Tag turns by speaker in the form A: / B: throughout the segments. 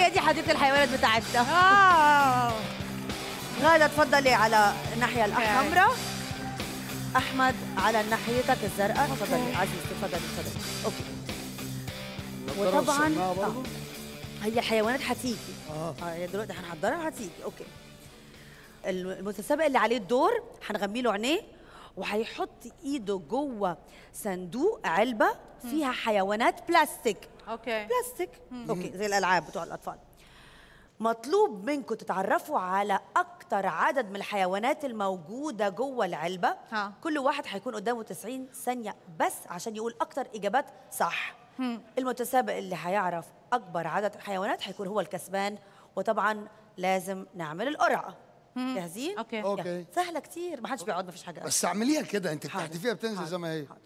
A: هي دي حديقه الحيوانات بتاعتنا
B: اه
A: غادة تفضلي على الناحية الحمراء أحمد على ناحيتك الزرقاء تفضلي عزيزتي تفضلي تفضلي أوكي وطبعا
C: السماعة
A: آه.
C: برضو؟
A: هي الحيوانات هتيجي
C: اه
A: اه هي دلوقتي هنحضرها هتيجي اوكي المتسابق اللي عليه الدور هنغمي له عينيه وهيحط ايده جوه صندوق علبه فيها حيوانات بلاستيك
B: اوكي
A: بلاستيك اوكي زي الالعاب بتوع الاطفال مطلوب منكم تتعرفوا على اكتر عدد من الحيوانات الموجوده جوه العلبه
B: ها.
A: كل واحد هيكون قدامه 90 ثانيه بس عشان يقول اكتر اجابات صح المتسابق اللي هيعرف اكبر عدد حيوانات هيكون هو الكسبان وطبعا لازم نعمل القرعه جاهزين
B: أوكي.
C: أوكي.
A: يلا. سهله كتير ما حدش بيقعد ما فيش حاجه
C: بس اعمليها كده انت
A: حاضر.
C: بتحدفيها بتنزل
A: حاضر.
C: زي ما هي
A: حاضر.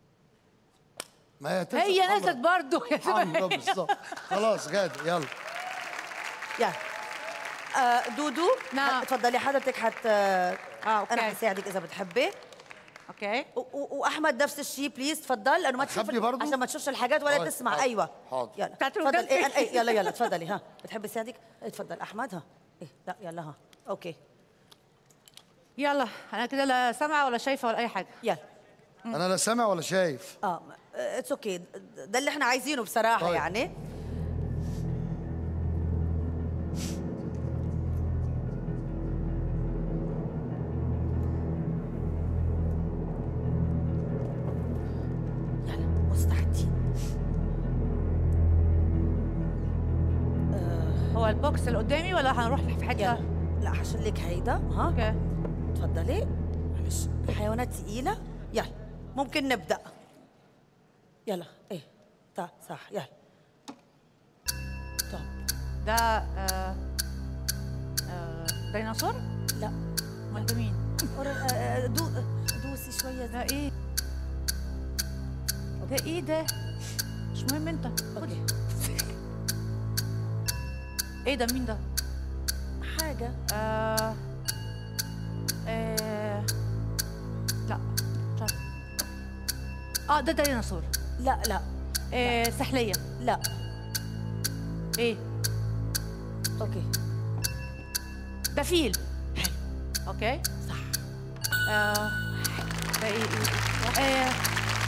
C: ما هي تنزل
B: هي
C: حمرا.
B: نزلت برضه يا
C: حمرا
B: زلمة.
C: بالظبط خلاص غادة يلا
A: يلا آه دودو
B: نعم.
A: اتفضلي حضرتك حت آه
B: أوكي.
A: انا هساعدك اذا بتحبي
B: اوكي
A: و- و- واحمد نفس الشيء بليز تفضل لانه ما تشوف
C: أخبي برضو؟
A: عشان ما تشوفش الحاجات ولا
C: طيب،
A: تسمع
C: حاضر،
A: ايوه
C: حاضر.
A: يلا
B: بتاعت
A: تفضل
B: الولاد
A: إيه
B: فين؟
A: إيه يلا يلا تفضلي ها بتحبي ساعدك اتفضل احمد ها إيه لا يلا ها اوكي
B: يلا انا كده لا سامعه ولا شايفه ولا اي حاجه
A: يلا
C: انا لا سامع ولا شايف
A: اه اتس اوكي ده اللي احنا عايزينه بصراحه
C: طيب.
A: يعني يلا مستعدين
B: هو البوكس اللي قدامي ولا هنروح في حته
A: يلا لا هشيلك هيدا ها
B: اوكي
A: اتفضلي معلش الحيوانات ثقيلة يلا ممكن نبدأ يلا ايه تا صح يلا طب
B: ده آه آه ديناصور
A: لا
B: امال ده مين
A: أور- آه، دو دوسي شوية
B: ده ايه ده ايه ده مش مهم انت
A: اوكي
B: ايه ده مين ده
A: حاجة
B: آه آه لا مش عارفة. اه ده ديناصور
A: لا لا
B: آه سحليه
A: لا
B: ايه
A: اوكي
B: ده فيل اوكي
A: صح
B: آه ده ايه ايه آه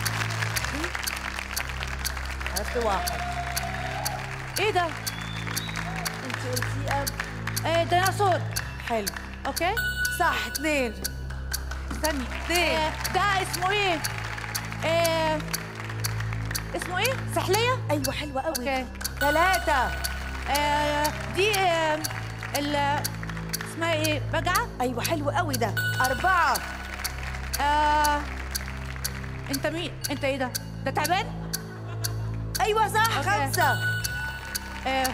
A: عرفت واحد
B: ايه ده
A: انت قلتي أب
B: آه ديناصور
A: حلو
B: اوكي
A: صح اثنين
B: استني
A: اثنين
B: آه ده اسمه ايه آه اسمه ايه سحليه
A: ايوه حلوة قوي
B: اوكي
A: ثلاثة
B: آه دي آه ال اسمها ايه بجعه
A: ايوه حلو قوي ده أربعة
B: آه انت مين انت ايه ده ده تعبان
A: ايوه صح
B: أوكي.
A: خمسة
B: آه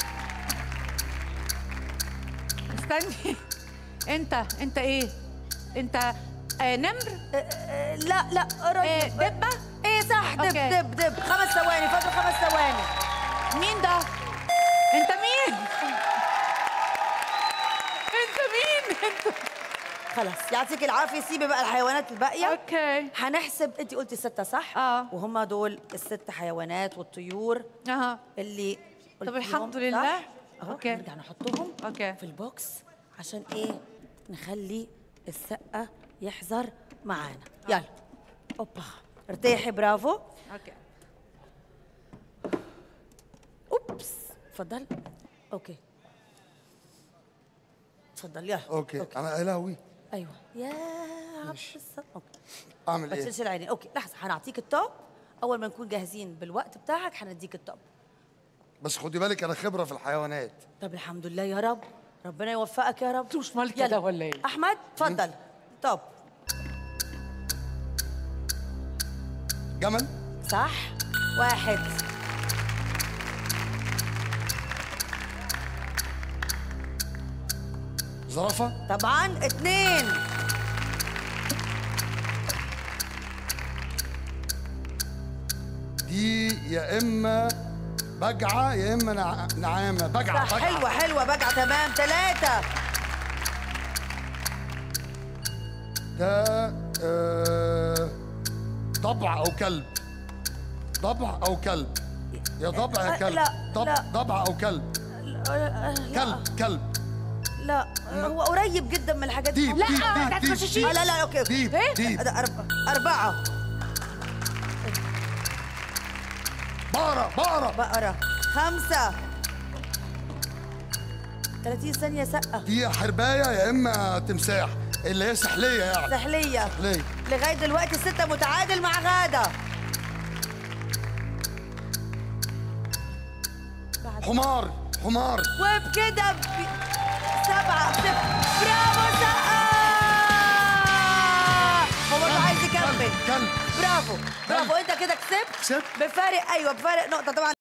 B: استني انت انت ايه انت آه نمر
A: آه، آه، لا لا
B: آه
A: قريب
B: دبه
A: ايه صح دب
B: أوكي.
A: دب دب خمس ثواني فاضل خمس ثواني
B: مين ده انت مين انت مين انت
A: خلاص يعطيك العافيه سيبي بقى الحيوانات الباقيه
B: اوكي
A: هنحسب انت قلتي ستة صح؟
B: آه.
A: وهم دول الست حيوانات والطيور
B: اها
A: اللي
B: طب
A: قلتيهم،
B: الحمد
A: صح؟
B: لله.
A: اهو
B: أوكي.
A: نرجع نحطهم
B: أوكي.
A: في البوكس عشان ايه؟ نخلي السقة يحذر معانا يلا اوبا ارتاحي برافو
B: اوكي
A: اوبس اتفضل اوكي اتفضل يلا
C: اوكي انا يا لهوي
A: ايوه يا عبد الص- اوكي
C: اعمل
A: ما
C: ايه
A: تشيلش العينين اوكي لحظه هنعطيك التوب اول ما نكون جاهزين بالوقت بتاعك هنديك التوب
C: بس خدي بالك انا خبره في الحيوانات
A: طب الحمد لله يا رب ربنا يوفقك يا رب
B: مش مالك
A: يلا.
B: كده ولا ايه؟
A: احمد اتفضل توب
C: جمل
A: صح واحد
C: زرافه
A: طبعا اثنين
C: دي يا اما بجعه يا اما نع... نعامه بجعه
A: صح
C: بجعة.
A: حلوه حلوه بقى تمام ثلاثه
C: ده آه... ضبع او كلب ضبع او كلب يا ضبع يا
A: أه،
C: كلب
A: لا،
C: ضب...
A: لا.
C: ضبع او كلب
A: آه، لا
C: كلب كلب
A: لا هو قريب جدا من الحاجات دي
C: ديب
B: لا،
C: ديب
B: بتاعت
C: ديب
B: الخشاشين.
A: آه لا لا اوكي اوكي
C: ديب
B: إيه؟
C: ديب
A: ده أرب- أربعة
C: بقرة بقرة
A: بقرة خمسة 30 ثانية سقة
C: دي حرباية يا إما تمساح اللي هي سحلية يعني
A: سحلية
C: ليه
A: لغاية دلوقتي ستة متعادل مع غادة
C: حمار حمار
A: وبكده ب... سبعة صفر برافو سقة هو برضه عايز يكمل
C: كلب كلب
A: برافو برافو انت كده كسبت
C: كسبت
A: بفارق ايوه بفارق نقطة طبعا